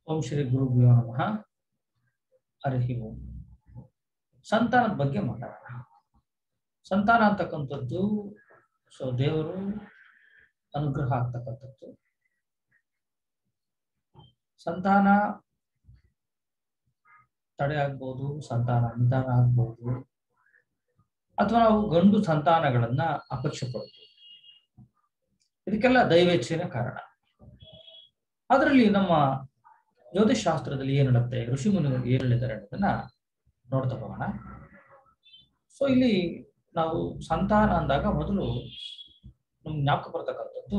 ಓಂ ಶ್ರೀ ಗುರುಭ್ಯೋ ನಮಃ ಹರಿ ಓಂ ಸಂತಾನದ ಬಗ್ಗೆ ಮಾತಾಡೋಣ ಸಂತಾನ ಅಂತಕ್ಕಂಥದ್ದು ಸೊ ದೇವರು ಅನುಗ್ರಹ ಆಗ್ತಕ್ಕಂಥದ್ದು ಸಂತಾನ ತಡೆ ಆಗ್ಬೋದು ಸಂತಾನ ನಿಧಾನ ಆಗ್ಬೋದು ಅಥವಾ ನಾವು ಗಂಡು ಸಂತಾನಗಳನ್ನ ಅಪೇಕ್ಷೆ ಪಡ್ತೀವಿ ಇದಕ್ಕೆಲ್ಲ ದೈವೇಚ್ಛೆನೇ ಕಾರಣ ಅದರಲ್ಲಿ ನಮ್ಮ ಜ್ಯೋತಿಷ್ ಶಾಸ್ತ್ರದಲ್ಲಿ ಏನ್ ಹೇಳುತ್ತೆ ಋಷಿ ಮುನಿಗಳು ಏನ್ ಹೇಳಿದ್ದಾರೆ ಅನ್ನೋದನ್ನ ನೋಡ್ತಾ ಹೋಗೋಣ ಸೊ ಇಲ್ಲಿ ನಾವು ಸಂತಾನ ಅಂದಾಗ ಮೊದಲು ನಮ್ಗೆ ಜ್ಞಾಪಕ ಬರ್ತಕ್ಕಂಥದ್ದು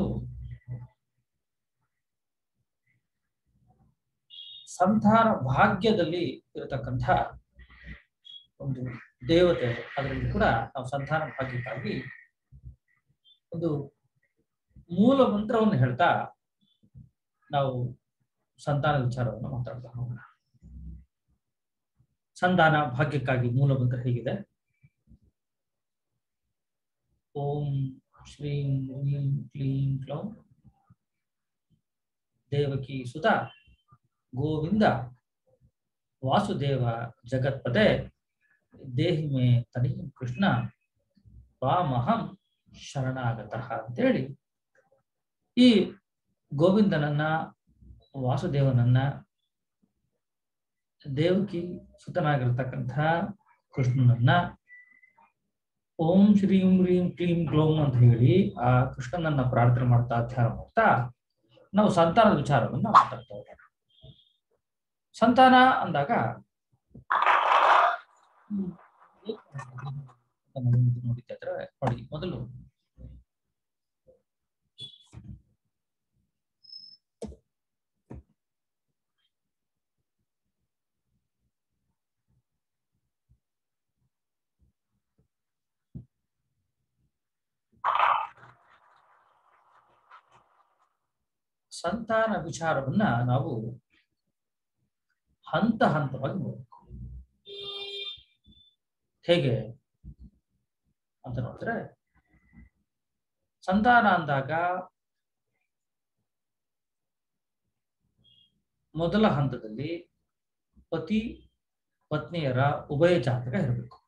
ಸಂತಾನ ಭಾಗ್ಯದಲ್ಲಿ ಇರತಕ್ಕಂಥ ಒಂದು ದೇವತೆ ಅದರಲ್ಲಿ ಕೂಡ ನಾವು ಸಂತಾನ ಭಾಗ್ಯಕ್ಕಾಗಿ ಒಂದು ಮೂಲ ಮಂತ್ರವನ್ನು ಹೇಳ್ತಾ ನಾವು ಸಂತಾನ ವಿಚಾರವನ್ನು ಮಾತಾಡ್ತಾ ಹೋಗೋಣ ಸಂತಾನ ಭಾಗ್ಯಕ್ಕಾಗಿ ಮೂಲ ಮಂತ್ರ ಹೇಗಿದೆ ಓಂ ಶ್ರೀಂ ಹ್ರೀಂ ಕ್ಲೀಂ ಕ್ಲೌಂ ದೇವಕಿ ಸುತ ಗೋವಿಂದ ವಾಸುದೇವ ಜಗತ್ಪತೆ ದೇಹಿ ಮೇ ತನಿ ಕೃಷ್ಣ ತ್ವಾಮಹಂ ಶರಣಾಗತಃ ಅಂತೇಳಿ ಈ ಗೋವಿಂದನನ್ನ ವಾಸುದೇವನನ್ನ ದೇವಕಿ ಸುತನಾಗಿರ್ತಕ್ಕಂಥ ಕೃಷ್ಣನನ್ನ ಓಂ ಶ್ರೀಂ ಹ್ರೀಂ ಕ್ಲೀಂ ಕ್ಲೋಂ ಅಂತ ಹೇಳಿ ಆ ಕೃಷ್ಣನನ್ನ ಪ್ರಾರ್ಥನೆ ಮಾಡ್ತಾ ಧ್ಯಾನ ಮಾಡ್ತಾ ನಾವು ಸಂತಾನದ ವಿಚಾರವನ್ನ ಮಾತಾಡ್ತಾ ಹೋಗೋಣ ಸಂತಾನ ಅಂದಾಗ ನೋಡಿದ್ರೆ ನೋಡಿ ಮೊದಲು ಸಂತಾನ ವಿಚಾರವನ್ನ ನಾವು ಹಂತ ಹಂತವಾಗಿ ನೋಡಬೇಕು ಹೇಗೆ ಅಂತ ನೋಡಿದ್ರೆ ಸಂತಾನ ಅಂದಾಗ ಮೊದಲ ಹಂತದಲ್ಲಿ ಪತಿ ಪತ್ನಿಯರ ಉಭಯ ಜಾತಕ ಇರಬೇಕು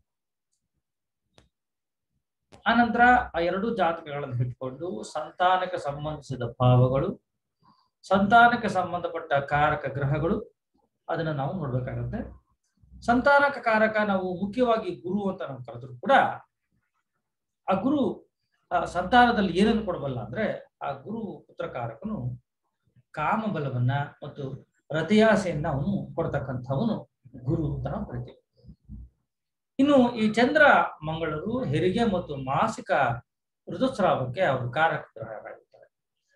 ಆನಂತರ ಆ ಎರಡು ಜಾತಕಗಳನ್ನು ಇಟ್ಕೊಂಡು ಸಂತಾನಕ್ಕೆ ಸಂಬಂಧಿಸಿದ ಭಾವಗಳು ಸಂತಾನಕ್ಕೆ ಸಂಬಂಧಪಟ್ಟ ಕಾರಕ ಗ್ರಹಗಳು ಅದನ್ನ ನಾವು ನೋಡ್ಬೇಕಾಗತ್ತೆ ಸಂತಾನಕ ಕಾರಕ ನಾವು ಮುಖ್ಯವಾಗಿ ಗುರು ಅಂತ ನಾವು ಕರೆದ್ರು ಕೂಡ ಆ ಗುರು ಆ ಸಂತಾನದಲ್ಲಿ ಏನನ್ನು ಕೊಡಬಲ್ಲ ಅಂದ್ರೆ ಆ ಗುರು ಪುತ್ರಕಾರಕನು ಕಾಮಬಲವನ್ನ ಮತ್ತು ರತಿಯಾಸೆಯನ್ನ ಅವನು ಕೊಡ್ತಕ್ಕಂಥವನು ಗುರು ಅಂತ ನಾವು ಕರಿತೀವಿ ಇನ್ನು ಈ ಚಂದ್ರ ಮಂಗಳರು ಹೆರಿಗೆ ಮತ್ತು ಮಾಸಿಕ ಋತುಸ್ರಾವಕ್ಕೆ ಅವರು ಕಾರಕ ಗ್ರಹರಾಗಿರ್ತಾರೆ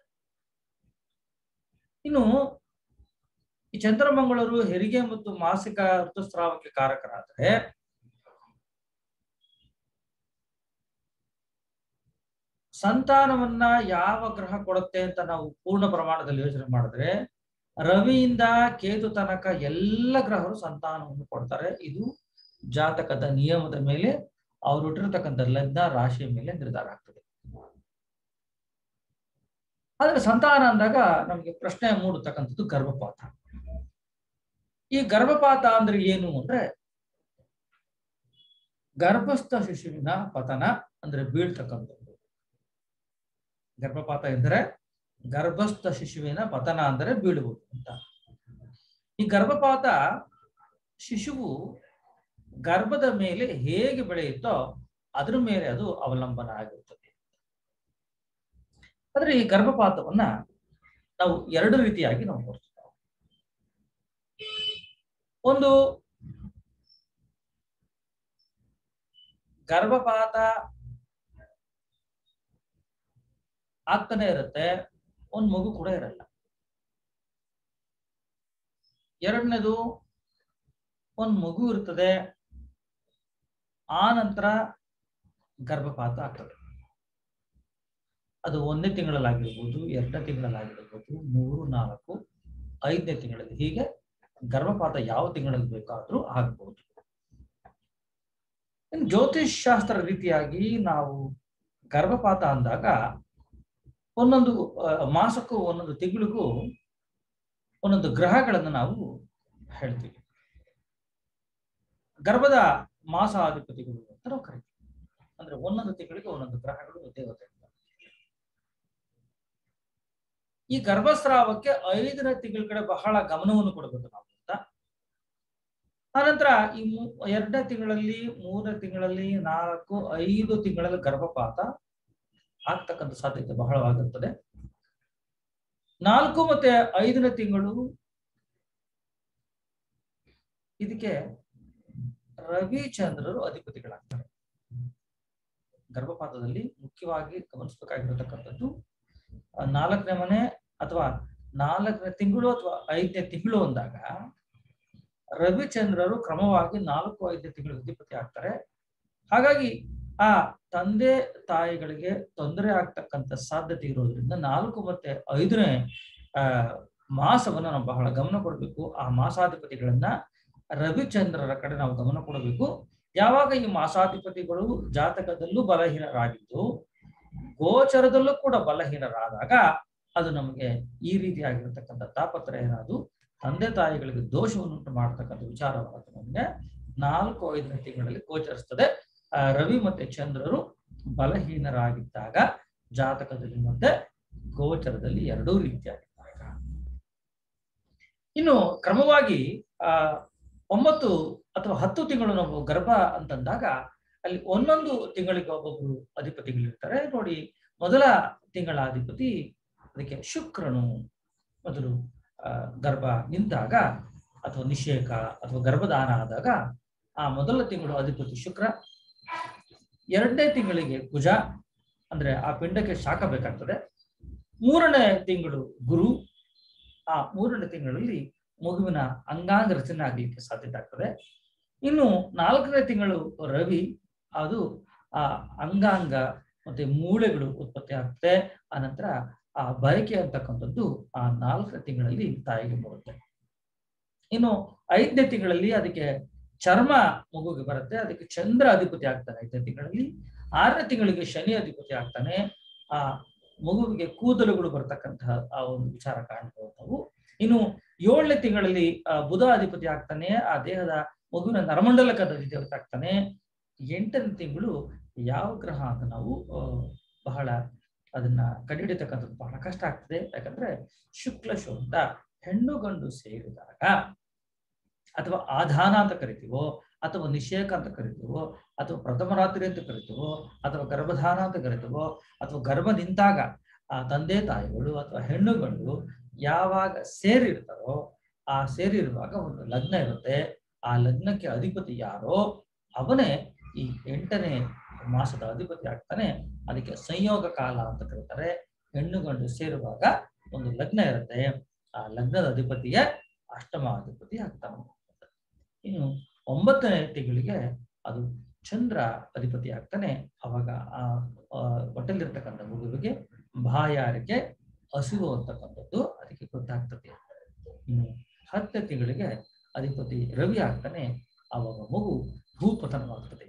ಇನ್ನು ಈ ಚಂದ್ರಮಂಗಳರು ಹೆರಿಗೆ ಮತ್ತು ಮಾಸಿಕ ಋತುಸ್ರಾವಕ್ಕೆ ಕಾರಕರಾದರೆ ಸಂತಾನವನ್ನ ಯಾವ ಗ್ರಹ ಕೊಡುತ್ತೆ ಅಂತ ನಾವು ಪೂರ್ಣ ಪ್ರಮಾಣದಲ್ಲಿ ಯೋಚನೆ ಮಾಡಿದ್ರೆ ರವಿಯಿಂದ ಕೇತು ತನಕ ಎಲ್ಲ ಗ್ರಹರು ಸಂತಾನವನ್ನು ಕೊಡ್ತಾರೆ ಇದು ಜಾತಕದ ನಿಯಮದ ಮೇಲೆ ಅವರು ಇಟ್ಟಿರ್ತಕ್ಕಂಥ ಲಗ್ನ ರಾಶಿಯ ಮೇಲೆ ನಿರ್ಧಾರ ಆಗ್ತದೆ ಆದ್ರೆ ಸಂತಾನ ಅಂದಾಗ ನಮಗೆ ಪ್ರಶ್ನೆ ಮೂಡತಕ್ಕಂಥದ್ದು ಗರ್ಭಪಾತ ಈ ಗರ್ಭಪಾತ ಅಂದ್ರೆ ಏನು ಅಂದ್ರೆ ಗರ್ಭಸ್ಥ ಶಿಶುವಿನ ಪತನ ಅಂದ್ರೆ ಬೀಳ್ತಕ್ಕಂಥದ್ದು ಗರ್ಭಪಾತ ಎಂದರೆ ಗರ್ಭಸ್ಥ ಶಿಶುವಿನ ಪತನ ಅಂದರೆ ಬೀಳುವುದು ಅಂತ ಈ ಗರ್ಭಪಾತ ಶಿಶುವು ಗರ್ಭದ ಮೇಲೆ ಹೇಗೆ ಬೆಳೆಯುತ್ತೋ ಅದ್ರ ಮೇಲೆ ಅದು ಅವಲಂಬನ ಆಗಿರುತ್ತದೆ ಆದ್ರೆ ಈ ಗರ್ಭಪಾತವನ್ನ ನಾವು ಎರಡು ರೀತಿಯಾಗಿ ನಾವು ನೋಡ್ತೀವಿ ಒಂದು ಗರ್ಭಪಾತ ಆಗ್ತಾನೆ ಇರುತ್ತೆ ಒಂದ್ ಮಗು ಕೂಡ ಇರಲ್ಲ ಎರಡನೇದು ಒಂದ್ ಮಗು ಇರ್ತದೆ ಆ ನಂತರ ಗರ್ಭಪಾತ ಆಗ್ತದೆ ಅದು ಒಂದನೇ ತಿಂಗಳಲ್ಲಾಗಿರ್ಬೋದು ಎರಡನೇ ತಿಂಗಳಲ್ಲಾಗಿರ್ಬೋದು ಮೂರು ನಾಲ್ಕು ಐದನೇ ತಿಂಗಳಲ್ಲಿ ಹೀಗೆ ಗರ್ಭಪಾತ ಯಾವ ತಿಂಗಳಲ್ಲಿ ಬೇಕಾದ್ರೂ ಆಗ್ಬಹುದು ಇನ್ನು ಜ್ಯೋತಿಷ್ ಶಾಸ್ತ್ರ ರೀತಿಯಾಗಿ ನಾವು ಗರ್ಭಪಾತ ಅಂದಾಗ ಒಂದೊಂದು ಆ, ಮಾಸಕ್ಕೂ ಒಂದೊಂದು ತಿಂಗಳಿಗೂ ಒಂದೊಂದು ಗ್ರಹಗಳನ್ನು ನಾವು ಹೇಳ್ತೀವಿ ಗರ್ಭದ ಮಾಸಾಧಿಪತಿಗಳು ಅಂತ ನಾವು ಕರಿತೀವಿ ಅಂದ್ರೆ ಒಂದೊಂದು ತಿಂಗಳಿಗೆ ಒಂದೊಂದು ಗ್ರಹಗಳು ದೇವತೆ ಈ ಗರ್ಭಸ್ರಾವಕ್ಕೆ ಐದನೇ ತಿಂಗಳ ಕಡೆ ಬಹಳ ಗಮನವನ್ನು ಕೊಡಬೇಕು ನಾವು ಅಂತ ಆನಂತರ ಈ ಮೂ- ಎರಡನೇ ತಿಂಗಳಲ್ಲಿ ಮೂರನೇ ತಿಂಗಳಲ್ಲಿ ನಾಲ್ಕು ಐದು ತಿಂಗಳಲ್ಲಿ ಗರ್ಭಪಾತ ಆಗ್ತಕ್ಕಂಥ ಸಾಧ್ಯತೆ ಬಹಳವಾಗಿರುತ್ತದೆ ನಾಲ್ಕು ಮತ್ತೆ ಐದನೇ ತಿಂಗಳು ಇದಕ್ಕೆ ರವಿಚಂದ್ರರು ಅಧಿಪತಿಗಳಾಗ್ತಾರೆ ಗರ್ಭಪಾತದಲ್ಲಿ ಮುಖ್ಯವಾಗಿ ಗಮನಿಸಬೇಕಾಗಿರತಕ್ಕಂಥದ್ದು ಆ, ನಾಲ್ಕನೇ ಮನೆ ಅಥವಾ ನಾಲ್ಕನೇ ತಿಂಗಳು ಅಥವಾ ಐದನೇ ತಿಂಗಳು ಅಂದಾಗ ರವಿಚಂದ್ರರು ಕ್ರಮವಾಗಿ ನಾಲ್ಕು ಐದನೇ ತಿಂಗಳು ಅಧಿಪತಿ ಆಗ್ತಾರೆ ಹಾಗಾಗಿ ಆ ತಂದೆ ತಾಯಿಗಳಿಗೆ ತೊಂದರೆ ಆಗ್ತಕ್ಕಂಥ ಸಾಧ್ಯತೆ ಇರೋದ್ರಿಂದ ನಾಲ್ಕು ಮತ್ತೆ ಐದನೇ ಆ ಮಾಸವನ್ನ ನಾವು ಬಹಳ ಗಮನ ಕೊಡಬೇಕು ಆ ಮಾಸಾಧಿಪತಿಗಳನ್ನ ರವಿಚಂದ್ರರ ಕಡೆ ನಾವು ಗಮನ ಕೊಡಬೇಕು ಯಾವಾಗ ಈ ಮಾಸಾಧಿಪತಿಗಳು ಜಾತಕದಲ್ಲೂ ಬಲಹೀನರಾಗಿದ್ದು ಗೋಚರದಲ್ಲೂ ಕೂಡ ಬಲಹೀನರಾದಾಗ ಅದು ನಮಗೆ ಈ ರೀತಿಯಾಗಿರ್ತಕ್ಕಂಥ ತಾಪತ್ರಯ ಅದು ತಂದೆ ತಾಯಿಗಳಿಗೆ ದೋಷವನ್ನುಂಟು ಮಾಡತಕ್ಕಂಥ ವಿಚಾರವಾದ ನಮಗೆ ನಾಲ್ಕು ಐದನೇ ತಿಂಗಳಲ್ಲಿ ಗೋಚರಿಸ್ತದೆ ಆ, ರವಿ ಮತ್ತೆ ಚಂದ್ರರು ಬಲಹೀನರಾಗಿದ್ದಾಗ ಜಾತಕದಲ್ಲಿ ಮತ್ತೆ ಗೋಚರದಲ್ಲಿ ಎರಡೂ ರೀತಿಯಾಗಿದ್ದಾಗ ಇನ್ನು ಕ್ರಮವಾಗಿ ಆ ಒಂಬತ್ತು ಅಥವಾ ಹತ್ತು ತಿಂಗಳು ನಾವು ಗರ್ಭ ಅಂತಂದಾಗ ಅಲ್ಲಿ ಒಂದೊಂದು ತಿಂಗಳಿಗೆ ಒಬ್ಬೊಬ್ರು ಅಧಿಪತಿಗಳಿರ್ತಾರೆ ನೋಡಿ ಮೊದಲ ತಿಂಗಳ ಅಧಿಪತಿ ಅದಕ್ಕೆ ಶುಕ್ರನು ಮೊದಲು ಆ, ಗರ್ಭ ನಿಂತಾಗ ಅಥವಾ ನಿಷೇಕ ಅಥವಾ ಗರ್ಭದಾನ ಆದಾಗ ಆ ಮೊದಲ ತಿಂಗಳು ಅಧಿಪತಿ ಶುಕ್ರ ಎರಡನೇ ತಿಂಗಳಿಗೆ ಕುಜ ಅಂದ್ರೆ ಆ ಪಿಂಡಕ್ಕೆ ಶಾಖ ಬೇಕಾಗ್ತದೆ ಮೂರನೇ ತಿಂಗಳು ಗುರು ಆ ಮೂರನೇ ತಿಂಗಳಲ್ಲಿ ಮಗುವಿನ ಅಂಗಾಂಗ ರಚನೆ ಆಗ್ಲಿಕ್ಕೆ ಸಾಧ್ಯತೆ ಆಗ್ತದೆ ಇನ್ನು ನಾಲ್ಕನೇ ತಿಂಗಳು ರವಿ ಅದು ಆ ಅಂಗಾಂಗ ಮತ್ತೆ ಮೂಳೆಗಳು ಉತ್ಪತ್ತಿ ಆಗ್ತದೆ ಆನಂತರ ಆ ಬಯಕೆ ಅಂತಕ್ಕಂಥದ್ದು ಆ ನಾಲ್ಕನೇ ತಿಂಗಳಲ್ಲಿ ತಾಯಿಗೆ ಬರುತ್ತೆ ಇನ್ನು ಐದನೇ ತಿಂಗಳಲ್ಲಿ ಅದಕ್ಕೆ ಚರ್ಮ ಮಗುಗೆ ಬರುತ್ತೆ ಅದಕ್ಕೆ ಚಂದ್ರ ಅಧಿಪತಿ ಆಗ್ತಾನೆ ಐದನೇ ತಿಂಗಳಲ್ಲಿ ಆರನೇ ತಿಂಗಳಿಗೆ ಶನಿ ಅಧಿಪತಿ ಆಗ್ತಾನೆ ಆ ಮಗುವಿಗೆ ಕೂದಲುಗಳು ಬರ್ತಕ್ಕಂತಹ ಆ ಒಂದು ವಿಚಾರ ಕಾಣ್ಬೋದು ನಾವು ಇನ್ನು ಏಳನೇ ತಿಂಗಳಲ್ಲಿ ಆ, ಬುಧ ಅಧಿಪತಿ ಆಗ್ತಾನೆ ಆ ದೇಹದ ಮಗುವಿನ ನರಮಂಡಲಕದ ಅಧಿಪತಿ ಆಗ್ತಾನೆ ಎಂಟನೇ ತಿಂಗಳು ಯಾವ ಗ್ರಹ ಅಂತ ನಾವು ಆ, ಬಹಳ ಅದನ್ನ ಕಂಡುಹಿಡಿತಕ್ಕಂಥದ್ದು ಬಹಳ ಕಷ್ಟ ಆಗ್ತದೆ ಯಾಕಂದ್ರೆ ಶುಕ್ಲ ಶೋಧ ಹೆಣ್ಣು ಗಂಡು ಸೇರಿದಾಗ ಅಥವಾ ಆಧಾನ ಅಂತ ಕರಿತೀವೋ ಅಥವಾ ನಿಷೇಕ ಅಂತ ಕರಿತೀವೋ ಅಥವಾ ಪ್ರಥಮ ರಾತ್ರಿ ಅಂತ ಕರಿತೀವೋ ಅಥವಾ ಗರ್ಭಧಾನ ಅಂತ ಕರಿತೀವೋ ಅಥವಾ ಗರ್ಭ ನಿಂತಾಗ ಆ ತಂದೆ ತಾಯಿಗಳು ಅಥವಾ ಹೆಣ್ಣು ಗಂಡು ಯಾವಾಗ ಸೇರಿರ್ತಾರೋ ಆ ಸೇರಿರುವಾಗ ಒಂದು ಲಗ್ನ ಇರುತ್ತೆ ಆ ಲಗ್ನಕ್ಕೆ ಅಧಿಪತಿ ಯಾರೋ ಅವನೇ ಈ ಎಂಟನೇ ಮಾಸದ ಅಧಿಪತಿ ಆಗ್ತಾನೆ ಅದಕ್ಕೆ ಸಂಯೋಗ ಕಾಲ ಅಂತ ಕರೀತಾರೆ ಹೆಣ್ಣು ಗಂಡು ಸೇರುವಾಗ ಒಂದು ಲಗ್ನ ಇರುತ್ತೆ ಆ ಲಗ್ನದ ಅಧಿಪತಿಗೆ ಅಷ್ಟಮ ಅಧಿಪತಿ ಆಗ್ತಾನೆ ಇನ್ನು ಒಂಬತ್ತನೇ ತಿಂಗಳಿಗೆ ಅದು ಚಂದ್ರ ಅಧಿಪತಿ ಆಗ್ತಾನೆ ಅವಾಗ ಆ ಆ ಹೊಟ್ಟೆಲಿರ್ತಕ್ಕಂಥ ಮಗುವಿಗೆ ಬಾಯಾರಿಕೆ ಹಸಿವು ಅಂತಕ್ಕಂಥದ್ದು ಅದಕ್ಕೆ ಗೊತ್ತಾಗ್ತದೆ ಇನ್ನು ಹತ್ತನೇ ತಿಂಗಳಿಗೆ ಅಧಿಪತಿ ರವಿ ಆಗ್ತಾನೆ ಆವಾಗ ಮಗು ಭೂಪತನವಾಗ್ತದೆ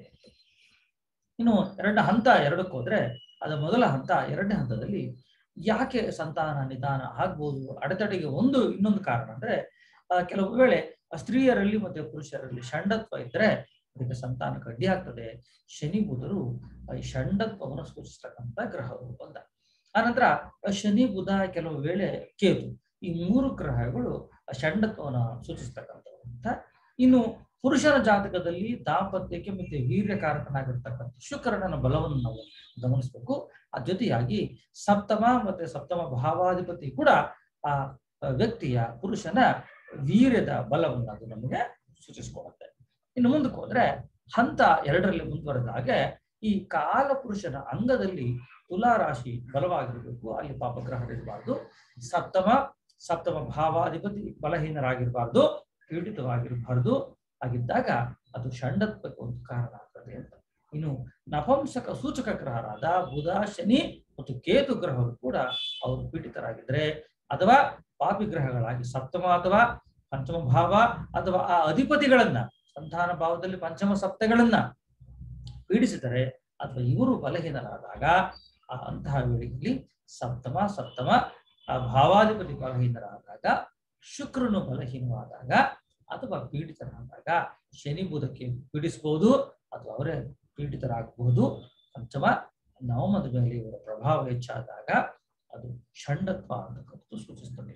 ಇನ್ನು ಎರಡನೇ ಹಂತ ಎರಡಕ್ಕೆ ಹೋದ್ರೆ ಅದರ ಮೊದಲ ಹಂತ ಎರಡನೇ ಹಂತದಲ್ಲಿ ಯಾಕೆ ಸಂತಾನ ನಿಧಾನ ಆಗ್ಬೋದು ಅಡೆತಡೆಗೆ ಒಂದು ಇನ್ನೊಂದು ಕಾರಣ ಅಂದ್ರೆ ಆ, ಕೆಲವು ವೇಳೆ ಆ ಸ್ತ್ರೀಯರಲ್ಲಿ ಮತ್ತೆ ಪುರುಷರಲ್ಲಿ ಷಂಡತ್ವ ಇದ್ರೆ ಅದಕ್ಕೆ ಸಂತಾನಕ್ಕೆ ಅಡ್ಡಿ ಆಗ್ತದೆ ಶನಿ ಬುಧರು ಆ ಈ ಷಂಡತ್ವವನ್ನು ಸೂಚಿಸ್ತಕ್ಕಂಥ ಗ್ರಹಗಳು ಬಂದ ಆನಂತರ ಆ ಶನಿ ಬುಧ ಕೆಲವು ವೇಳೆ ಕೇತು ಈ ಮೂರು ಗ್ರಹಗಳು ಆ ಷಂಡತ್ವವನ್ನು ಸೂಚಿಸ್ತಕ್ಕಂಥವು ಅಂತ ಇನ್ನು ಪುರುಷನ ಜಾತಕದಲ್ಲಿ ದಾಂಪತ್ಯಕ್ಕೆ ಮತ್ತೆ ವೀರ್ಯಕಾರಕನಾಗಿರ್ತಕ್ಕಂಥ ಶುಕ್ರನ ಬಲವನ್ನು ನಾವು ಗಮನಿಸಬೇಕು ಆ ಜೊತೆಯಾಗಿ ಸಪ್ತಮ ಮತ್ತೆ ಸಪ್ತಮ ಭಾವಾಧಿಪತಿ ಕೂಡ ಆ ವ್ಯಕ್ತಿಯ ಪುರುಷನ ವೀರ್ಯದ ಬಲವನ್ನು ಅದು ನಮಗೆ ಸೂಚಿಸಿಕೊಡುತ್ತೆ ಇನ್ನು ಮುಂದಕ್ಕೆ ಹೋದ್ರೆ ಹಂತ ಎರಡರಲ್ಲಿ ಮುಂದುವರೆದ ಹಾಗೆ ಈ ಕಾಲ ಪುರುಷನ ಅಂಗದಲ್ಲಿ ತುಲಾ ರಾಶಿ ಬಲವಾಗಿರಬೇಕು ಅಲ್ಲಿ ಪಾಪಗ್ರಹರಿರಬಾರ್ದು ಸಪ್ತಮ ಸಪ್ತಮ ಭಾವಾಧಿಪತಿ ಬಲಹೀನರಾಗಿರಬಾರ್ದು ಪೀಡಿತವಾಗಿರಬಾರ್ದು ಆಗಿದ್ದಾಗ ಅದು ಷಂಡತ್ವಕ್ಕೆ ಒಂದು ಕಾರಣ ಆಗ್ತದೆ ಅಂತ ಇನ್ನು ನಪಂಸಕ ಸೂಚಕ ಗ್ರಹರಾದ ಬುಧ ಶನಿ ಮತ್ತು ಕೇತು ಗ್ರಹಗಳು ಕೂಡ ಅವರು ಪೀಡಿತರಾಗಿದ್ರೆ ಅಥವಾ ಪಾಪಿ ಗ್ರಹಗಳಾಗಿ ಸಪ್ತಮ ಅಥವಾ ಪಂಚಮ ಭಾವ ಅಥವಾ ಆ ಅಧಿಪತಿಗಳನ್ನ ಸಂತಾನ ಭಾವದಲ್ಲಿ ಪಂಚಮ ಸಪ್ತಗಳನ್ನ ಪೀಡಿಸಿದರೆ ಅಥವಾ ಇವರು ಬಲಹೀನರಾದಾಗ ಆ ಅಂತಹ ವೇಳೆಯಲ್ಲಿ ಸಪ್ತಮ ಸಪ್ತಮ ಆ ಭಾವಾಧಿಪತಿ ಬಲಹೀನರಾದಾಗ ಶುಕ್ರನು ಬಲಹೀನವಾದಾಗ ಅಥವಾ ಪೀಡಿತನಾದಾಗ ಶನಿ ಬುಧಕ್ಕೆ ಪೀಡಿಸಬಹುದು ಅಥವಾ ಅವರೇ ಪೀಡಿತರಾಗಬಹುದು ಪಂಚಮ ನವಮದ ಮೇಲೆ ಇವರ ಪ್ರಭಾವ ಹೆಚ್ಚಾದಾಗ ಅದು ಷಂಡತ್ವ ಅಂತಕ್ಕಂಥದ್ದು ಸೂಚಿಸ್ತದೆ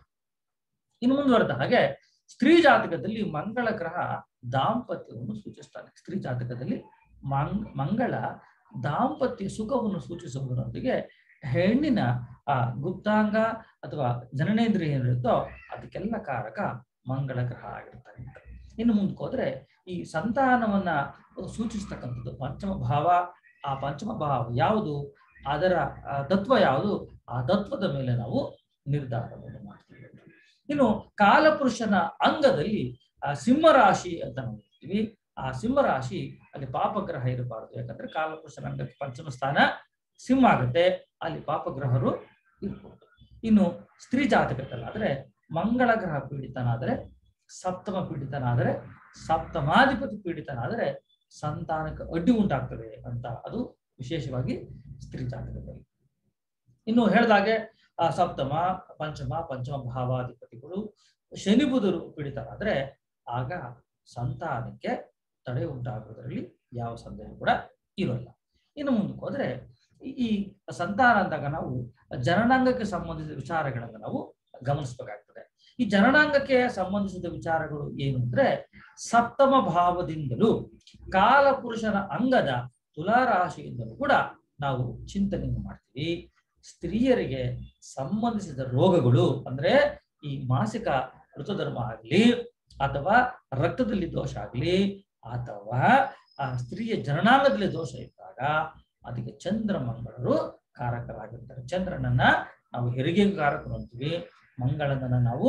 ಇನ್ನು ಮುಂದುವರೆದ ಹಾಗೆ ಸ್ತ್ರೀ ಜಾತಕದಲ್ಲಿ ಮಂಗಳ ಗ್ರಹ ದಾಂಪತ್ಯವನ್ನು ಸೂಚಿಸ್ತಾನೆ ಸ್ತ್ರೀ ಜಾತಕದಲ್ಲಿ ಮಂಗ್ ಮಂಗಳ ದಾಂಪತ್ಯ ಸುಖವನ್ನು ಸೂಚಿಸುವುದರೊಂದಿಗೆ ಹೆಣ್ಣಿನ ಆ ಗುಪ್ತಾಂಗ ಅಥವಾ ಜನನೇಂದ್ರಿಯ ಏನಿರುತ್ತೋ ಅದಕ್ಕೆಲ್ಲ ಕಾರಕ ಮಂಗಳ ಗ್ರಹ ಆಗಿರ್ತಾನೆ ಅಂತ. ಇನ್ನು ಮುಂದಕ್ಕೆ ಹೋದ್ರೆ ಈ ಸಂತಾನವನ್ನ ಸೂಚಿಸ್ತಕ್ಕಂಥದ್ದು ಪಂಚಮ ಭಾವ ಆ ಪಂಚಮ ಭಾವ ಯಾವುದು ಅದರ ಆ, ತತ್ವ ಯಾವುದು ಆ ತತ್ವದ ಮೇಲೆ ನಾವು ನಿರ್ಧಾರವನ್ನು ಮಾಡ್ತೀವಿ ಇನ್ನು ಕಾಲಪುರುಷನ ಅಂಗದಲ್ಲಿ ಆ ಸಿಂಹರಾಶಿ ಅಂತ ನಾವು ಹೇಳ್ತೀವಿ ಆ ಸಿಂಹರಾಶಿ ಅಲ್ಲಿ ಪಾಪಗ್ರಹ ಇರಬಾರದು ಯಾಕಂದ್ರೆ ಕಾಲಪುರುಷನ ಅಂಗಕ್ಕೆ ಪಂಚಮ ಸ್ಥಾನ ಸಿಂಹ ಆಗುತ್ತೆ ಅಲ್ಲಿ ಪಾಪಗ್ರಹರು ಇರ್ಬೋದು ಇನ್ನು ಸ್ತ್ರೀ ಜಾತಕದಲ್ಲಾದ್ರೆ ಮಂಗಳ ಗ್ರಹ ಪೀಡಿತನಾದರೆ ಸಪ್ತಮ ಪೀಡಿತನಾದರೆ ಸಪ್ತಮಾಧಿಪತಿ ಪೀಡಿತನಾದರೆ ಸಂತಾನಕ್ಕೆ ಅಡ್ಡಿ ಉಂಟಾಗ್ತದೆ ಅಂತ ಅದು ವಿಶೇಷವಾಗಿ ಸ್ತ್ರೀ ಜಾತಕದಲ್ಲಿ ಇನ್ನು ಹೇಳಿದಾಗೆ ಆ ಸಪ್ತಮ ಪಂಚಮ ಪಂಚಮ ಭಾವಾಧಿಪತಿಗಳು ಶನಿ ಬುಧರು ಪೀಡಿತರಾದ್ರೆ ಆಗ ಸಂತಾನಕ್ಕೆ ತಡೆ ಉಂಟಾಗುವುದರಲ್ಲಿ ಯಾವ ಸಂದೇಹ ಕೂಡ ಇರೋಲ್ಲ ಇನ್ನು ಮುಂದಕ್ಕೆ ಹೋದ್ರೆ ಈ- ಈ ಸಂತಾನ ಅಂದಾಗ ನಾವು ಜನನಾಂಗಕ್ಕೆ ಸಂಬಂಧಿಸಿದ ವಿಚಾರಗಳನ್ನು ನಾವು ಗಮನಿಸಬೇಕಾಗ್ತದೆ ಈ ಜನನಾಂಗಕ್ಕೆ ಸಂಬಂಧಿಸಿದ ವಿಚಾರಗಳು ಏನು ಅಂದ್ರೆ ಸಪ್ತಮ ಭಾವದಿಂದಲೂ ಕಾಲಪುರುಷನ ಅಂಗದ ತುಲಾರಾಶಿಯಿಂದಲೂ ಕೂಡ ನಾವು ಚಿಂತನೆಯನ್ನು ಮಾಡ್ತೀವಿ ಸ್ತ್ರೀಯರಿಗೆ ಸಂಬಂಧಿಸಿದ ರೋಗಗಳು ಅಂದ್ರೆ ಈ ಮಾಸಿಕ ಋತುಧರ್ಮ ಆಗಲಿ ಅಥವಾ ರಕ್ತದಲ್ಲಿ ದೋಷ ಆಗಲಿ ಅಥವಾ ಆ ಸ್ತ್ರೀಯ ಜನನಾಂಗದಲ್ಲಿ ದೋಷ ಇದ್ದಾಗ ಅದಕ್ಕೆ ಚಂದ್ರ ಮಂಗಳರು ಕಾರಕರಾಗಿರ್ತಾರೆ ಚಂದ್ರನನ್ನ ನಾವು ಹೆರಿಗೆಗೆ ಕಾರಕರು ಅಂತೀವಿ ಮಂಗಳನನ್ನ ನಾವು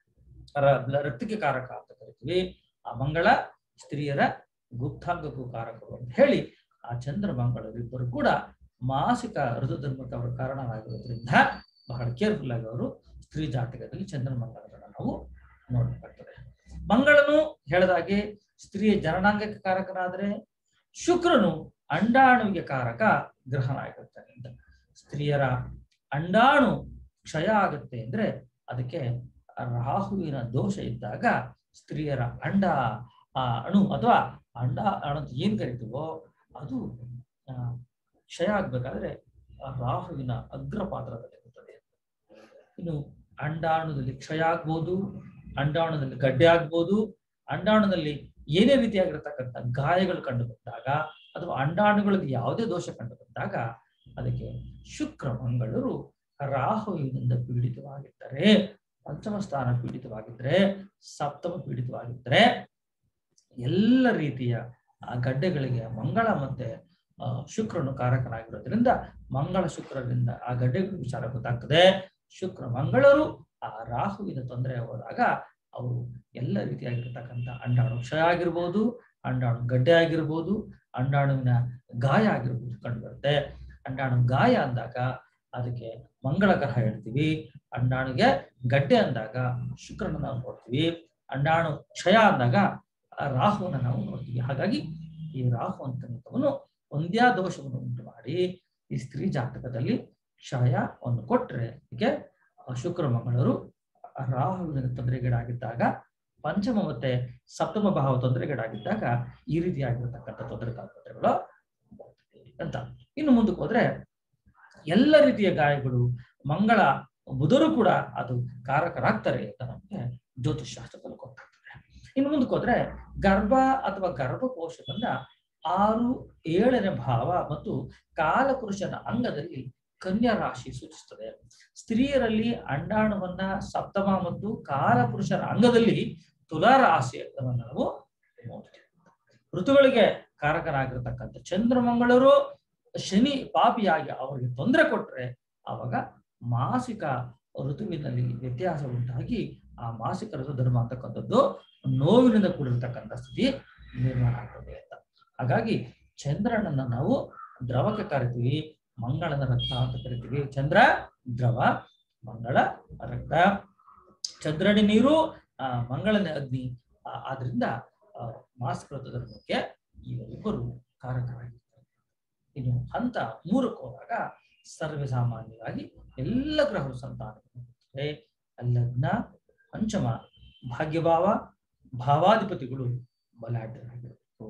ರ- ರಕ್ತಕ್ಕೆ ಕಾರಕ ಅಂತ ಕರಿತೀವಿ ಆ ಮಂಗಳ ಸ್ತ್ರೀಯರ ಗುಪ್ತಾಂಗಕ್ಕೂ ಕಾರಕರು ಅಂತ ಹೇಳಿ ಆ ಚಂದ್ರ ಮಂಗಳರಿಬ್ಬರು ಕೂಡ ಮಾಸಿಕ ಋತುಧರ್ಮಕ್ಕೆ ಅವರು ಕಾರಣರಾಗಿರೋದ್ರಿಂದ ಬಹಳ ಕೇರ್ಫುಲ್ ಆಗಿ ಅವರು ಸ್ತ್ರೀ ಜಾತಕದಲ್ಲಿ ಚಂದ್ರ ಮಂಗಳರನ್ನ ನಾವು ನೋಡಬೇಕಾಗ್ತದೆ ಮಂಗಳನು ಹೇಳಿದಾಗೆ ಸ್ತ್ರೀಯ ಜನನಾಂಗಕ್ಕೆ ಕಾರಕನಾದ್ರೆ ಶುಕ್ರನು ಅಂಡಾಣುವಿಗೆ ಕಾರಕ ಗ್ರಹನಾಗಿರ್ತಾನೆ ಅಂತ ಸ್ತ್ರೀಯರ ಅಂಡಾಣು ಕ್ಷಯ ಆಗುತ್ತೆ ಅಂದ್ರೆ ಅದಕ್ಕೆ ರಾಹುವಿನ ದೋಷ ಇದ್ದಾಗ ಸ್ತ್ರೀಯರ ಅಂಡ ಆ ಅಣು ಅಥವಾ ಅಂಡ ಅಣು ಅಂತ ಏನ್ ಕರಿತೀವೋ ಅದು ಆ, ಕ್ಷಯ ಆಗ್ಬೇಕಾದ್ರೆ ಆ ರಾಹುವಿನ ಅಗ್ರ ಪಾತ್ರದಲ್ಲಿರುತ್ತದೆ ಇನ್ನು ಅಂಡಾಣುದಲ್ಲಿ ಕ್ಷಯ ಆಗ್ಬೋದು ಅಂಡಾಣುದಲ್ಲಿ ಗಡ್ಡೆ ಆಗ್ಬೋದು ಅಂಡಾಣುದಲ್ಲಿ ಏನೇ ರೀತಿಯಾಗಿರ್ತಕ್ಕಂಥ ಗಾಯಗಳು ಕಂಡು ಬಂದಾಗ ಅಥವಾ ಅಂಡಾಣುಗಳಲ್ಲಿ ಯಾವುದೇ ದೋಷ ಕಂಡು ಬಂದಾಗ ಅದಕ್ಕೆ ಶುಕ್ರ ಮಂಗಳರು ರಾಹುವಿನಿಂದ ಪೀಡಿತವಾಗಿದ್ದರೆ ಪಂಚಮ ಸ್ಥಾನ ಪೀಡಿತವಾಗಿದ್ದರೆ ಸಪ್ತಮ ಪೀಡಿತವಾಗಿದ್ದರೆ ಎಲ್ಲ ರೀತಿಯ ಆ ಗಡ್ಡೆಗಳಿಗೆ ಮಂಗಳ ಮತ್ತೆ ಆ, ಶುಕ್ರನು ಕಾರಕನಾಗಿರೋದ್ರಿಂದ ಮಂಗಳ ಶುಕ್ರರಿಂದ ಆ ಗಡ್ಡೆಗಳ ವಿಚಾರ ಗೊತ್ತಾಗ್ತದೆ ಶುಕ್ರ ಮಂಗಳರು ಆ ರಾಹುವಿನ ತೊಂದರೆ ಹೋದಾಗ ಅವರು ಎಲ್ಲ ರೀತಿಯಾಗಿರ್ತಕ್ಕಂಥ ಅಂಡಾಣು ಕ್ಷಯ ಆಗಿರ್ಬೋದು ಅಂಡಾಣು ಗಡ್ಡೆ ಆಗಿರ್ಬೋದು ಅಂಡಾಣುವಿನ ಗಾಯ ಆಗಿರ್ಬೋದು ಕಂಡು ಬರುತ್ತೆ ಅಂಡಾಣು ಗಾಯ ಅಂದಾಗ ಅದಕ್ಕೆ ಮಂಗಳ ಗ್ರಹ ಹೇಳ್ತೀವಿ ಅಂಡಾಣುಗೆ ಗಡ್ಡೆ ಅಂದಾಗ ಶುಕ್ರನ ನಾವು ನೋಡ್ತೀವಿ ಅಂಡಾಣು ಕ್ಷಯ ಅಂದಾಗ ಆ ರಾಹುವನ್ನ ನಾವು ನೋಡ್ತೀವಿ ಹಾಗಾಗಿ ಈ ರಾಹು ಅಂತಕ್ಕಂಥವನು ಒಂದ್ಯಾ ದೋಷವನ್ನು ಉಂಟು ಮಾಡಿ ಈ ಸ್ತ್ರೀ ಜಾತಕದಲ್ಲಿ ಕ್ಷಯವನ್ನು ಕೊಟ್ರೆ ಹೀಗೆ ಶುಕ್ರ ಮಂಗಳರು ರಾಹುವಿನ ತೊಂದರೆಗೀಡಾಗಿದ್ದಾಗ ಪಂಚಮ ಮತ್ತೆ ಸಪ್ತಮ ಭಾವ ತೊಂದರೆಗೀಡಾಗಿದ್ದಾಗ ಈ ರೀತಿಯಾಗಿರ್ತಕ್ಕಂಥ ತೊಂದರೆ ತಾಪತ್ರೆಗಳು ಬರ್ತದೆ ಅಂತ ಇನ್ನು ಮುಂದಕ್ಕೆ ಹೋದ್ರೆ ಎಲ್ಲ ರೀತಿಯ ಗಾಯಗಳು ಮಂಗಳ ಬುಧರು ಕೂಡ ಅದು ಕಾರಕರಾಗ್ತಾರೆ ಅಂತ ನಮಗೆ ಜ್ಯೋತಿಷ್ ಶಾಸ್ತ್ರದಲ್ಲಿ ಗೊತ್ತಾಗ್ತದೆ ಇನ್ನು ಮುಂದಕ್ಕೆ ಹೋದ್ರೆ ಗರ್ಭ ಅಥವಾ ಗರ್ಭಕೋಶವನ್ನ ಆರು ಏಳನೇ ಭಾವ ಮತ್ತು ಕಾಲಪುರುಷನ ಅಂಗದಲ್ಲಿ ಕನ್ಯಾ ರಾಶಿ ಸೂಚಿಸುತ್ತದೆ ಸ್ತ್ರೀಯರಲ್ಲಿ ಅಂಡಾಣುವನ್ನ ಸಪ್ತಮ ಮತ್ತು ಕಾಲಪುರುಷನ ಅಂಗದಲ್ಲಿ ತುಲಾ ರಾಶಿಯನ್ನು ನಾವು ನೋಡ್ತೀವಿ ಋತುಗಳಿಗೆ ಕಾರಕರಾಗಿರ್ತಕ್ಕಂಥ ಚಂದ್ರಮಂಗಳರು ಶನಿ ಪಾಪಿಯಾಗಿ ಅವರಿಗೆ ತೊಂದರೆ ಕೊಟ್ರೆ ಆವಾಗ ಮಾಸಿಕ ಋತುವಿನಲ್ಲಿ ವ್ಯತ್ಯಾಸ ಉಂಟಾಗಿ ಆ ಮಾಸಿಕ ಋತು ಧರ್ಮ ಅಂತಕ್ಕಂಥದ್ದು ನೋವಿನಿಂದ ಕೂಡಿರ್ತಕ್ಕಂಥ ಸ್ಥಿತಿ ನಿರ್ಮಾಣ ಆಗ್ತದೆ ಅಂತ ಹಾಗಾಗಿ ಚಂದ್ರನನ್ನ ನಾವು ದ್ರವಕ್ಕೆ ಕರಿತೀವಿ ಮಂಗಳನ ರಕ್ತ ಅಂತ ಕರಿತೀವಿ ಚಂದ್ರ ದ್ರವ ಮಂಗಳ ರಕ್ತ ಚಂದ್ರನಿ ನೀರು ಆ ಮಂಗಳನ ಅಗ್ನಿ ಆ, ಆದ್ರಿಂದ ಆ, ಮಾಸಿಕ ಋತು ಧರ್ಮಕ್ಕೆ ಇವರಿಬ್ಬರು ಕಾರಕರಾಗಿರ್ತಾರೆ ಇನ್ನು ಹಂತ ಮೂರಕ್ಕೆ ಹೋದಾಗ ಸರ್ವೇ ಸಾಮಾನ್ಯವಾಗಿ ಎಲ್ಲ ಗ್ರಹರು ಸಂತಾನ ಲಗ್ನ ಪಂಚಮ ಭಾಗ್ಯಭಾವ ಭಾವಾಧಿಪತಿಗಳು ಬಲಾಢ್ಯರಾಗಿರಬೇಕು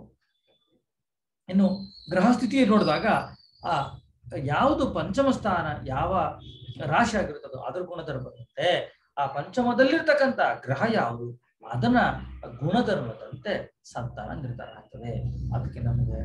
ಇನ್ನು ಗ್ರಹಸ್ಥಿತಿ ನೋಡಿದಾಗ ಆ ಯಾವುದು ಪಂಚಮ ಸ್ಥಾನ ಯಾವ ರಾಶಿ ಆಗಿರುತ್ತದೋ ಅದರ ಗುಣಧರ್ಮ ಬರುತ್ತೆ ಆ ಪಂಚಮದಲ್ಲಿರ್ತಕ್ಕಂಥ ಗ್ರಹ ಯಾವುದು ಅದನ್ನ ಗುಣಧರ್ಮದಂತೆ ಸಂತಾನ ನಿರ್ಧಾರ ಆಗ್ತದೆ ಅದಕ್ಕೆ ನಮಗೆ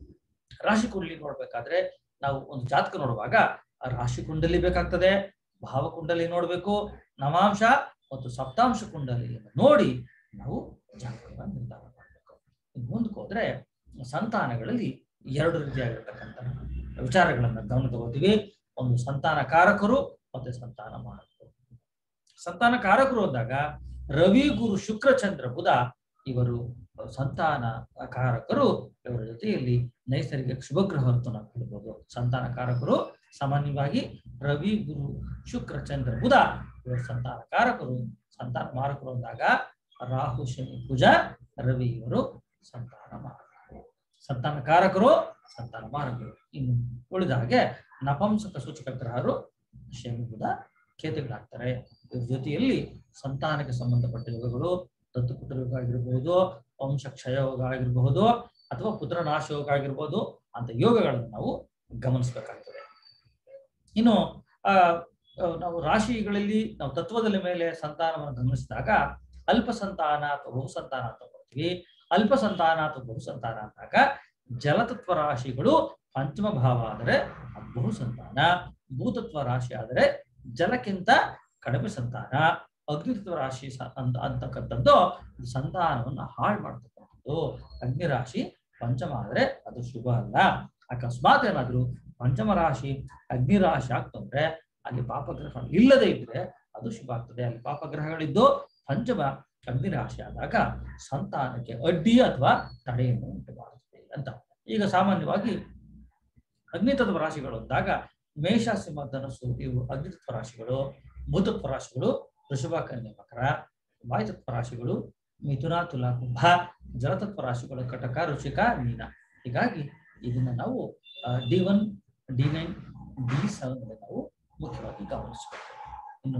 ರಾಶಿ ಕುಂಡಲಿ ನೋಡ್ಬೇಕಾದ್ರೆ ನಾವು ಒಂದು ಜಾತಕ ನೋಡುವಾಗ ಆ ರಾಶಿ ಕುಂಡಲಿ ಬೇಕಾಗ್ತದೆ ಭಾವ ಕುಂಡಲಿ ನೋಡ್ಬೇಕು ನವಾಂಶ ಮತ್ತು ಸಪ್ತಾಂಶ ಕುಂಡಲಿಯನ್ನು ನೋಡಿ ನಾವು ಜಾತಕವನ್ನು ನಿರ್ಧಾರ ಮಾಡಬೇಕು ಇನ್ನು ಮುಂದಕ್ಕೆ ಹೋದ್ರೆ ಸಂತಾನಗಳಲ್ಲಿ ಎರಡು ರೀತಿಯಾಗಿರ್ತಕ್ಕಂಥ ವಿಚಾರಗಳನ್ನ ಗಮನ ತಗೋತೀವಿ ಒಂದು ಸಂತಾನ ಕಾರಕರು ಮತ್ತೆ ಸಂತಾನ ಮಾರಕರು ಸಂತಾನ ಕಾರಕರು ಅಂದಾಗ ರವಿ ಗುರು ಶುಕ್ರ ಚಂದ್ರ ಬುಧ ಇವರು ಸಂತಾನ ಕಾರಕರು ಇವರ ಜೊತೆಯಲ್ಲಿ ನೈಸರ್ಗಿಕ ಶುಭಗ್ರಹ ಅಂತ ನಾವು ಹೇಳ್ಬೋದು ಸಂತಾನ ಕಾರಕರು ಸಾಮಾನ್ಯವಾಗಿ ರವಿ ಗುರು ಶುಕ್ರ ಚಂದ್ರ ಬುಧ ಇವರು ಸಂತಾನ ಕಾರಕರು ಸಂತಾನ ಮಾರಕರು ಅಂದಾಗ ರಾಹು ಶನಿ ಕುಜ ರವಿ ಇವರು ಸಂತಾನ ಮಾರಕರು ಸಂತಾನ ಕಾರಕರು ಸಂತಾನ ಮಾರಕರು ಇನ್ನು ಉಳಿದ ಹಾಗೆ ನಪಂಸಕ ಸೂಚಕ ಗ್ರಹರು ಶನಿ ಬುಧ ಕೇತುಗಳಾಗ್ತಾರೆ ಇವ್ರ ಜೊತೆಯಲ್ಲಿ ಸಂತಾನಕ್ಕೆ ಸಂಬಂಧಪಟ್ಟ ಯೋಗಗಳು ದತ್ತುಪುತ್ರ ಯೋಗ ಆಗಿರಬಹುದು ವಂಶ ಕ್ಷಯ ಯೋಗ ಆಗಿರಬಹುದು ಅಥವಾ ಪುತ್ರ ನಾಶ ಯೋಗ ಆಗಿರ್ಬೋದು ಅಂತ ಯೋಗಗಳನ್ನು ನಾವು ಗಮನಿಸಬೇಕಾಗ್ತದೆ ಇನ್ನು ಆ ಆ, ನಾವು ರಾಶಿಗಳಲ್ಲಿ ನಾವು ತತ್ವದ ಮೇಲೆ ಸಂತಾನವನ್ನು ಗಮನಿಸಿದಾಗ ಅಲ್ಪ ಸಂತಾನ ಅಥವಾ ಬಹು ಸಂತಾನ ಅಂತ ಬರ್ತೀವಿ ಅಲ್ಪ ಸಂತಾನ ಅಥವಾ ಬಹು ಸಂತಾನ ಅಂದಾಗ ಜಲತತ್ವ ರಾಶಿಗಳು ಪಂಚಮ ಭಾವ ಆದರೆ ಅದು ಬಹು ಸಂತಾನ ಭೂತತ್ವ ರಾಶಿ ಆದರೆ ಜಲಕ್ಕಿಂತ ಕಡಿಮೆ ಸಂತಾನ ಅಗ್ನಿತತ್ವ ರಾಶಿ ಸ- ಅಂತ ಅಂತಕ್ಕಂಥದ್ದು ಸಂತಾನವನ್ನು ಹಾಳು ಮಾಡ್ತಕ್ಕಂಥದ್ದು ಅಗ್ನಿ ರಾಶಿ ಪಂಚಮ ಆದ್ರೆ ಅದು ಶುಭ ಅಲ್ಲ ಅಕಸ್ಮಾತ್ ಏನಾದ್ರು ಪಂಚಮ ರಾಶಿ ಅಗ್ನಿ ರಾಶಿ ಆಗ್ತಂದ್ರೆ ಅಲ್ಲಿ ಪಾಪಗ್ರಹ ಇಲ್ಲದೆ ಇದ್ರೆ ಅದು ಶುಭ ಆಗ್ತದೆ ಅಲ್ಲಿ ಪಾಪಗ್ರಹಗಳಿದ್ದು ಪಂಚಮ ಅಗ್ನಿ ರಾಶಿ ಆದಾಗ ಸಂತಾನಕ್ಕೆ ಅಡ್ಡಿ ಅಥವಾ ತಡೆಯನ್ನು ಉಂಟು ಮಾಡುತ್ತದೆ ಅಂತ ಈಗ ಸಾಮಾನ್ಯವಾಗಿ ಅಗ್ನಿತತ್ವ ರಾಶಿಗಳು ಅಂದಾಗ ಮೇಷ ಸಿಂಹ ಧನಸ್ಸು ಇವು ಅಗ್ನಿತತ್ವ ರಾಶಿಗಳು ಭೂತತ್ವ ರಾಶಿಗಳು ವೃಷಭ ಕನ್ಯಾ ಮಕರ ವಾಯುತತ್ವ ರಾಶಿಗಳು ಮಿಥುನ ತುಲಾ ಕುಂಭ ಜಲತತ್ವ ರಾಶಿಗಳು ಕಟಕ ಋಷಿಕ ಮೀನ ಹೀಗಾಗಿ ಇದನ್ನ ನಾವು D one D nine D seven ನಾವು ಮುಖ್ಯವಾಗಿ ಗಮನಿಸಬೇಕು ಇನ್ನು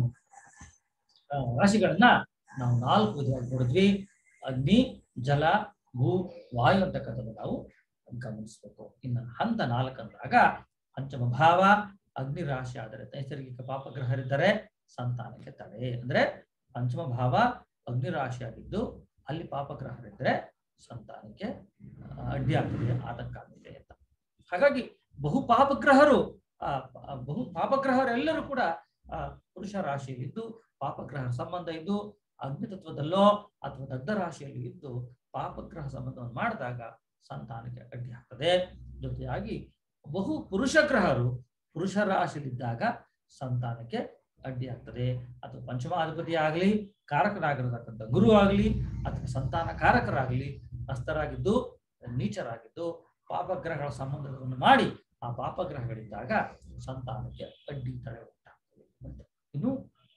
ಆ, ರಾಶಿಗಳನ್ನ ನಾವು ನಾಲ್ಕು ವಿಧವಾಗಿ ನೋಡಿದ್ವಿ ಅಗ್ನಿ ಜಲ ಭೂ ವಾಯು ಅಂತಕ್ಕಂಥದ್ದು ನಾವು ಗಮನಿಸಬೇಕು ಇನ್ನು ಹಂತ ನಾಲ್ಕು ಅಂದಾಗ ಪಂಚಮ ಭಾವ ಅಗ್ನಿ ರಾಶಿ ಆದರೆ ನೈಸರ್ಗಿಕ ಪಾಪಗ್ರಹರಿದ್ದರೆ ಸಂತಾನಕ್ಕೆ ತಡೆ ಅಂದ್ರೆ ಪಂಚಮ ಭಾವ ಅಗ್ನಿ ರಾಶಿ ಆಗಿದ್ದು ಅಲ್ಲಿ ಪಾಪಗ್ರಹರಿದ್ದರೆ ಸಂತಾನಕ್ಕೆ ಆ, ಅಡ್ಡಿ ಆಗ್ತದೆ ಆತಂಕ ಆಗ್ತದೆ ಅಂತ ಹಾಗಾಗಿ ಬಹು ಪಾಪಗ್ರಹರು ಆ ಆ, ಬಹು ಪಾಪಗ್ರಹರೆಲ್ಲರೂ ಕೂಡ ಆ ಪುರುಷ ರಾಶಿಯಲ್ಲಿದ್ದು ಪಾಪಗ್ರಹ ಸಂಬಂಧ ಇದ್ದು ಅಗ್ನಿ ತತ್ವದಲ್ಲೋ ಅಥವಾ ದಗ್ಧ ರಾಶಿಯಲ್ಲಿ ಇದ್ದು ಪಾಪಗ್ರಹ ಸಂಬಂಧವನ್ನು ಮಾಡಿದಾಗ ಸಂತಾನಕ್ಕೆ ಅಡ್ಡಿ ಆಗ್ತದೆ ಜೊತೆಯಾಗಿ ಬಹು ಪುರುಷ ಗ್ರಹರು ಪುರುಷ ರಾಶಿಯಲ್ಲಿದ್ದಾಗ ಸಂತಾನಕ್ಕೆ ಅಡ್ಡಿ ಆಗ್ತದೆ ಅಥವಾ ಪಂಚಮಾಧಿಪತಿ ಆಗಲಿ ಕಾರಕರಾಗಿರತಕ್ಕಂಥ ಗುರು ಆಗಲಿ ಅಥವಾ ಸಂತಾನ ಕಾರಕರಾಗಲಿ ಹಸ್ತರಾಗಿದ್ದು ನೀಚರಾಗಿದ್ದು ಪಾಪಗ್ರಹಗಳ ಸಂಬಂಧವನ್ನು ಮಾಡಿ ಆ ಪಾಪಗ್ರಹಗಳಿದ್ದಾಗ ಸಂತಾನಕ್ಕೆ ಅಡ್ಡಿ ತಡೆ ಉಂಟಾಗ್ತದೆ ಅಂತ. ಇನ್ನು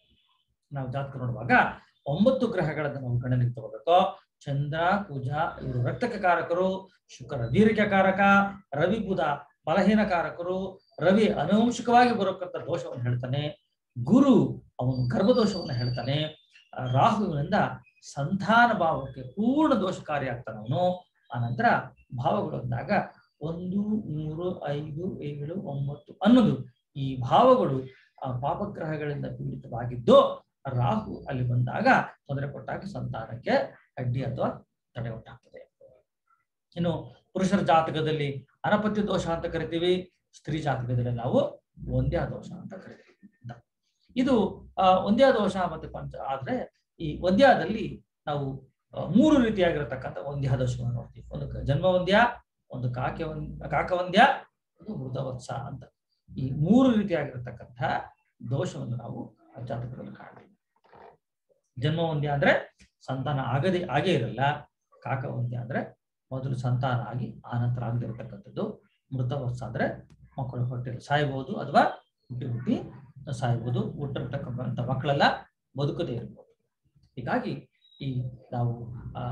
ನಾವು ಜಾತಕ ನೋಡುವಾಗ ಒಂಬತ್ತು ಗ್ರಹಗಳನ್ನು ನಾವು ಗಣನೆಗೆ ತಗೋಬೇಕು ಚಂದ್ರ ಕುಜ ಇವರು ರಕ್ತಕ ಕಾರಕರು ಶುಕ್ರ ದೀರ್ಘ ಕಾರಕ ರವಿ ಬುಧ ಫಲಹೀನ ಕಾರಕರು ರವಿ ಅನುವಂಶಿಕವಾಗಿ ಬರತಕ್ಕಂಥ ದೋಷವನ್ನು ಹೇಳ್ತಾನೆ ಗುರು ಅವನು ಗರ್ಭದೋಷವನ್ನು ಹೇಳ್ತಾನೆ ಆ ರಾಹುವಿನಿಂದ ಸಂಧಾನ ಭಾವಕ್ಕೆ ಪೂರ್ಣ ದೋಷಕಾರಿ ಆಗ್ತಾನೆ ಅವನು ಆನಂತರ ಭಾವಗಳು ಅಂದಾಗ ಒಂದು ಮೂರು ಐದು ಏಳು ಒಂಬತ್ತು ಅನ್ನೋದು ಈ ಭಾವಗಳು ಆ ಪಾಪಗ್ರಹಗಳಿಂದ ಪೀಡಿತವಾಗಿದ್ದು ರಾಹು ಅಲ್ಲಿ ಬಂದಾಗ ತೊಂದರೆ ಕೊಟ್ಟಾಗ ಸಂತಾನಕ್ಕೆ ಅಡ್ಡಿ ಅಥವಾ ತಡೆ ಉಂಟಾಗ್ತದೆ ಇನ್ನು ಪುರುಷರ ಜಾತಕದಲ್ಲಿ ಅನಪತ್ಯ ದೋಷ ಅಂತ ಕರಿತೀವಿ ಸ್ತ್ರೀ ಜಾತಕದಲ್ಲಿ ನಾವು ಒಂದ್ಯಾ ದೋಷ ಅಂತ ಕರಿತೀವಿ ಅಂತ. ಇದು ಆ ಒಂದ್ಯಾ ದೋಷ ಮತ್ತೆ ಪಂಚ ಆದ್ರೆ ಈ ಒಂದ್ಯಾದಲ್ಲಿ ನಾವು ಆ, ಮೂರು ರೀತಿಯಾಗಿರತಕ್ಕಂಥ ಒಂದ್ಯಾ ದೋಷವನ್ನು ನೋಡ್ತೀವಿ ಒಂದು ಕ- ಜನ್ಮ ಒಂದ್ಯ ಒಂದು ಕಾಕೆ ಒಂದ್ ಕಾಕವಂದ್ಯ ಒಂದು ಮೃತವತ್ಸ ಅಂತ ಈ ಮೂರು ರೀತಿಯಾಗಿರತಕ್ಕಂಥ ದೋಷವನ್ನು ನಾವು ಆ ಜಾತಕದಲ್ಲಿ ಕಾಣ್ತೀವಿ ಜನ್ಮ ಒಂದ್ಯ ಅಂದ್ರೆ ಸಂತಾನ ಆಗದೆ ಆಗೇ ಇರಲ್ಲ ಕಾಕ ಒಂದ್ಯ ಅಂದ್ರೆ ಮೊದಲು ಸಂತಾನ ಆಗಿ ಆನಂತರ ಆಗದೆ ಇರತಕ್ಕಂಥದ್ದು ಮೃತವತ್ಸ ಅಂದ್ರೆ ಮಕ್ಕಳು ಹೊಟ್ಟೆಯಲ್ಲಿ ಸಾಯ್ಬೋದು ಅಥವಾ ಹುಟ್ಟಿ ಹುಟ್ಟಿ ಸಾಯ್ಬೋದು ಹುಟ್ಟಿರ್ತಕ್ಕಂಥ ಮಕ್ಕಳೆಲ್ಲ ಬದುಕದೇ ಇರ್ಬೋದು ಹೀಗಾಗಿ ಈ ನಾವು ಆ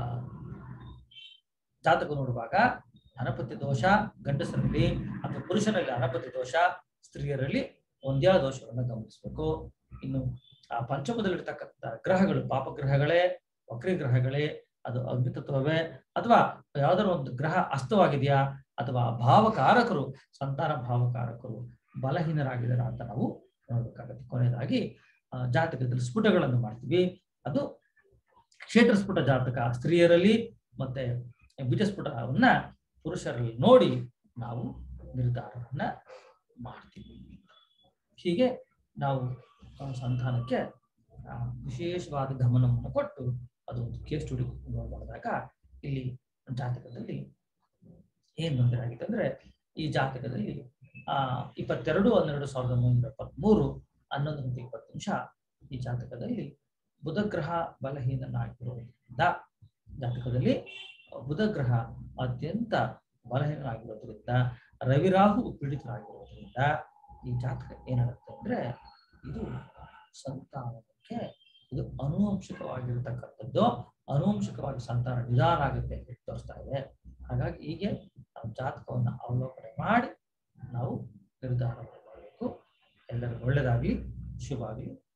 ಜಾತಕ ನೋಡುವಾಗ ಅನಪತ್ಯ ದೋಷ ಗಂಡಸರಲ್ಲಿ ಅಥವಾ ಪುರುಷರಲ್ಲಿ ಅನಪತ್ಯ ದೋಷ ಸ್ತ್ರೀಯರಲ್ಲಿ ಒಂದ್ಯಾ ದೋಷವನ್ನು ಗಮನಿಸಬೇಕು ಇನ್ನು ಆ ಪಂಚಮದಲ್ಲಿರ್ತಕ್ಕಂಥ ಗ್ರಹಗಳು ಪಾಪಗ್ರಹಗಳೇ ವಕ್ರಿ ಗ್ರಹಗಳೇ ಅದು ಅಗ್ನಿತತ್ವವೇ ಅಥವಾ ಯಾವ್ದಾದ್ರು ಒಂದು ಗ್ರಹ ಅಸ್ತವಾಗಿದೆಯಾ ಅಥವಾ ಭಾವಕಾರಕರು ಸಂತಾನ ಭಾವಕಾರಕರು ಬಲಹೀನರಾಗಿದ್ದಾರಾ ಅಂತ ನಾವು ನೋಡ್ಬೇಕಾಗತ್ತೆ ಕೊನೆಯದಾಗಿ ಆ, ಜಾತಕದಲ್ಲಿ ಸ್ಫುಟಗಳನ್ನು ಮಾಡ್ತೀವಿ ಅದು ಕ್ಷೇತ್ರ ಸ್ಫುಟ ಜಾತಕ ಸ್ತ್ರೀಯರಲ್ಲಿ ಮತ್ತೆ ಬೀಜಸ್ಫುಟವನ್ನ ಪುರುಷರಲ್ಲಿ ನೋಡಿ ನಾವು ನಿರ್ಧಾರವನ್ನ ಮಾಡ್ತೀವಿ ಹೀಗೆ ನಾವು ಆ, ಸಂತಾನಕ್ಕೆ ಆ, ವಿಶೇಷವಾದ ಗಮನವನ್ನು ಕೊಟ್ಟು ಅದು ಒಂದು ಕೇಸ್ ಸ್ಟಡಿ ಮಾಡಿದಾಗ ಇಲ್ಲಿ ಜಾತಕದಲ್ಲಿ ಏನ್ ತೊಂದರೆ ಆಗಿದೆ ಅಂದ್ರೆ ಈ ಜಾತಕದಲ್ಲಿ ಆ ಇಪ್ಪತ್ತೆರಡು ಹನ್ನೆರಡು ಸಾವಿರದ ಒಂಬೈನೂರ ಎಪ್ಪತ್ಮೂರು ಹನ್ನೊಂದು ಗಂಟೆ ಇಪ್ಪತ್ತು ನಿಮಿಷ ಈ ಜಾತಕದಲ್ಲಿ ಬುಧ ಗ್ರಹ ಬಲಹೀನನಾಗಿರುವುದರಿಂದ ಜಾತಕದಲ್ಲಿ ಬುಧ ಗ್ರಹ ಅತ್ಯಂತ ಬಲಹೀನರಾಗಿರೋದ್ರಿಂದ ರವಿರಾಹು ಪೀಡಿತರಾಗಿರೋದ್ರಿಂದ ಈ ಜಾತಕ ಏನಾಗುತ್ತೆ ಅಂದ್ರೆ ಇದು ಸಂತಾನಕ್ಕೆ ಇದು ಅನುವಂಶಿಕವಾಗಿರತಕ್ಕಂಥದ್ದು ಅನುವಂಶಿಕವಾಗಿ ಸಂತಾನ ನಿಧಾನ ಆಗುತ್ತೆ ಅಂತ ತೋರಿಸ್ತಾ ಇದೆ ಹಾಗಾಗಿ ಹೀಗೆ ನಾವು ಜಾತಕವನ್ನು ಅವಲೋಕನೆ ಮಾಡಿ ನಾವು ನಿರ್ಧಾರ ಮಾಡಬೇಕು ಎಲ್ಲರಿಗೂ ಒಳ್ಳೆಯದಾಗಲಿ ಶುಭ ಆಗಲಿ